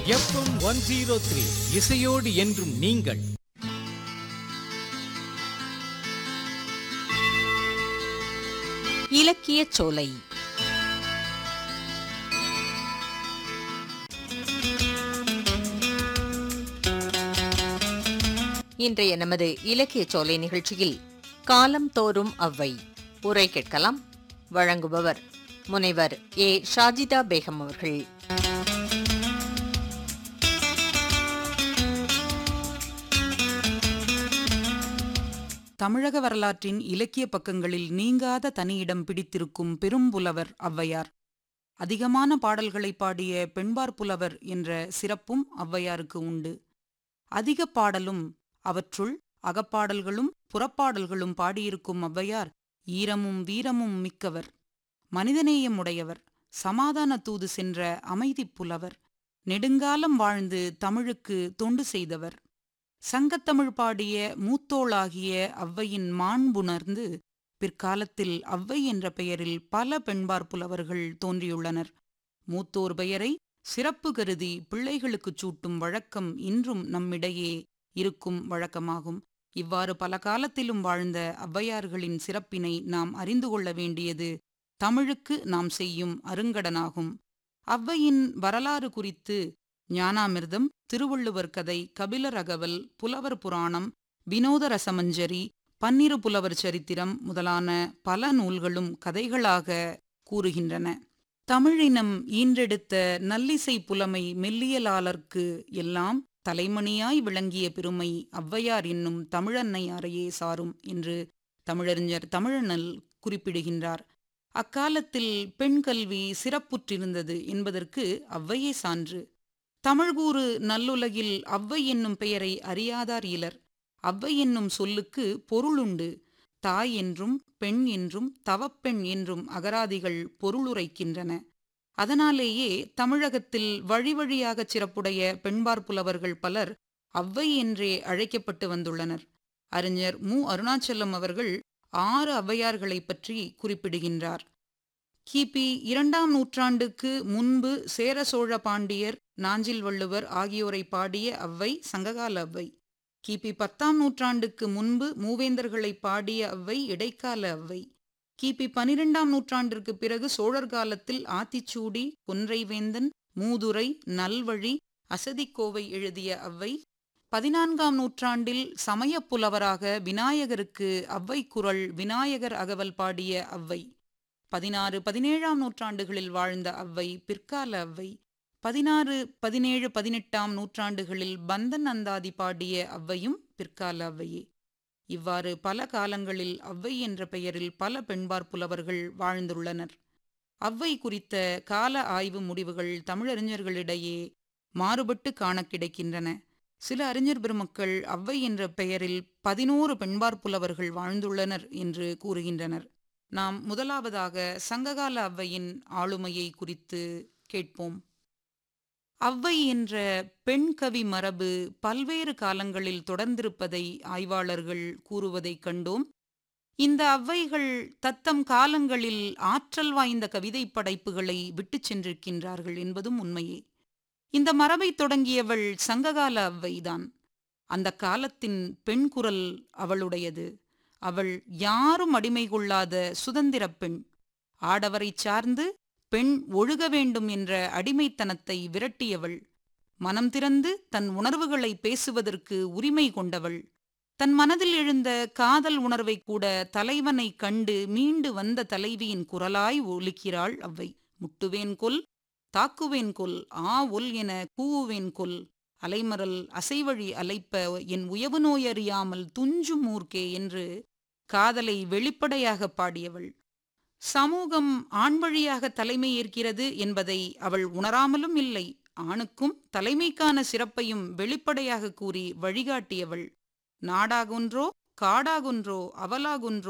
FM one zero three இசையோடு என்றும் நீங்கள் இலக்கியச் சோலை இன்றைய நமது இலக்கியச் சோலை நிகழ்ச்சியில் காலம் தோறும் அவ்வை உரை கேட்கலாம் வழங்குபவர் முனைவர் ஏ ஷாஜிதா பேகம் அவர்கள் தமிழக வரலாற்றின் இலக்கிய பக்கங்களில் நீங்காத தனியிடம் பிடித்திருக்கும் பெரும்புலவர் ஔவையார் அதிகமான பாடல்களை பாடிய பெண்பார் புலவர் என்ற சிறப்பும் ஔவையாருக்கு உண்டு அதிக பாடலும் அவற்றுள் அகப்பாடல்களும் புறப்பாடல்களும் பாடியிருக்கும் ஔவையார் ஈரமும் வீரமும் மிக்கவர் மனிதநேயம் உடையவர் சமாதான தூது சென்ற அமைதிப் புலவர் நெடுங்காலம் வாழ்ந்து தமிழுக்கு தொண்டு செய்தவர் சங்கத்தமிழ் பாடிய மூத்தோளாகிய ஔவையின் மாண்புணர்ந்து பிற்காலத்தில் ஔவை என்ற பெயரில் பல பெண்பார் புலவர்கள் தோன்றியுள்ளனர் மூத்தோர் பெயரை சிறப்பு கருதி பிள்ளைகளுக்குச் சூட்டும் வழக்கம் இன்றும் நம்மிடையே இருக்கும் வழக்கமாகும் இவ்வாறு பல காலத்திலும் வாழ்ந்த ஔவையார்களின் சிறப்பினை நாம் அறிந்து கொள்ள வேண்டியது தமிழுக்கு நாம் செய்யும் அருங்கடனாகும் ஔவையின் வரலாறு குறித்து ஞானாமிர்தம் திருவள்ளுவர் கதை கபிலர் அகவல் புலவர் புராணம் வினோத ரசமஞ்சரி பன்னிரு புலவர் சரித்திரம் முதலான பல நூல்களும் கதைகளாக கூறுகின்றன தமிழினம் ஈன்றெடுத்த நல்லிசை புலமை மெல்லியலாளர்க்கு எல்லாம் தலைமணியாய் விளங்கிய பெருமை ஔவையார் என்னும் தமிழன்னையாரையே சாரும் என்று தமிழறிஞர் தமிழனல் குறிப்பிடுகின்றார் அக்காலத்தில் பெண் கல்வி சிறப்புற்றிருந்தது என்பதற்கு ஔவையே சான்று தமிழ்கூறு நல்லுலகில் ஔவை என்னும் பெயரை அறியாதார் இலர் ஔவை என்னும் சொல்லுக்கு பொருளுண்டு தாய் என்றும் பெண் என்றும் தவப்பெண் என்றும் அகராதிகள் பொருளுரைக்கின்றன அதனாலேயே தமிழகத்தில் வழி வழியாகச் சிறப்புடைய பெண்பார் புலவர்கள் பலர் ஔவை என்றே அழைக்கப்பட்டு வந்துள்ளனர் அறிஞர் மு அருணாச்சலம் அவர்கள் ஆறு ஔவையார்களைப் பற்றி குறிப்பிடுகின்றார் கிபி இரண்டாம் நூற்றாண்டுக்கு முன்பு சேர சோழ பாண்டியர் நாஞ்சில் வள்ளுவர் ஆகியோரை பாடிய அவ்வை சங்ககால அவ்வை கிபி பத்தாம் நூற்றாண்டுக்கு முன்பு மூவேந்தர்களை பாடிய அவ்வை இடைக்கால அவ்வை கிபி பனிரெண்டாம் நூற்றாண்டிற்கு பிறகு சோழர் காலத்தில் ஆத்திச்சூடி கொன்றைவேந்தன் மூதுரை நல்வழி அசதிக்கோவை எழுதிய அவ்வை பதினான்காம் நூற்றாண்டில் சமயப் புலவராக விநாயகருக்கு அவ்வை குரல் விநாயகர் அகவல் பாடிய அவ்வை பதினாறு பதினேழாம் நூற்றாண்டுகளில் வாழ்ந்த அவ்வை பிற்கால அவ்வை பதினாறு பதினேழு பதினெட்டாம் நூற்றாண்டுகளில் பந்தன் அந்தாதி பாடிய அவ்வையும் பிற்கால அவ்வையே இவ்வாறு பல காலங்களில் அவ்வை என்ற பெயரில் பல பெண்பார் புலவர்கள் வாழ்ந்துள்ளனர் அவ்வை குறித்த கால ஆய்வு முடிவுகள் தமிழறிஞர்களிடையே மாறுபட்டு காண கிடைக்கின்றன சில அறிஞர் பெருமக்கள் அவ்வை என்ற பெயரில் பதினோரு பெண்பார் புலவர்கள் வாழ்ந்துள்ளனர் என்று கூறுகின்றனர் நாம் முதலாவதாக சங்ககால அவ்வையின் ஆளுமையை குறித்து கேட்போம் அவ்வை என்ற பெண் கவி மரபு பல்வேறு காலங்களில் தொடர்ந்திருப்பதை ஆய்வாளர்கள் கூறுவதைக் கண்டோம் இந்த அவ்வைகள் தத்தம் காலங்களில் ஆற்றல் வாய்ந்த கவிதை படைப்புகளை விட்டுச் சென்றிருக்கின்றார்கள் என்பதும் உண்மையே இந்த மரபை தொடங்கியவள் சங்ககால அவ்வைதான் அந்த காலத்தின் பெண் குரல் அவளுடையது அவள் யாரும் அடிமை கொள்ளாத சுதந்திரப் பெண் ஆடவரை சார்ந்து பெண் ஒழுக வேண்டும் என்ற அடிமைத்தனத்தை விரட்டியவள் மனம் திறந்து தன் உணர்வுகளை பேசுவதற்கு உரிமை கொண்டவள் தன் மனதில் எழுந்த காதல் உணர்வை கூட தலைவனை கண்டு மீண்டு வந்த தலைவியின் குரலாய் ஒலிக்கிறாள் அவ்வை முட்டுவேன் கொல் தாக்குவேன் கொல் ஆ ஒல் என கூவுவேன் கொல் அலைமறல் அசைவழி அலைப்ப என் உயவு நோயறியாமல் துஞ்சும் ஊர்க்கே என்று காதலை வெளிப்படையாக பாடியவள் சமூகம் ஆண் வழியாக தலைமை ஏற்கிறது என்பதை அவள் உணராமலும் இல்லை ஆணுக்கும் தலைமைக்கான சிறப்பையும் வெளிப்படையாக கூறி வழிகாட்டியவள் நாடாகுன்றோ காடாகுன்றோ அவலாகுன்றோ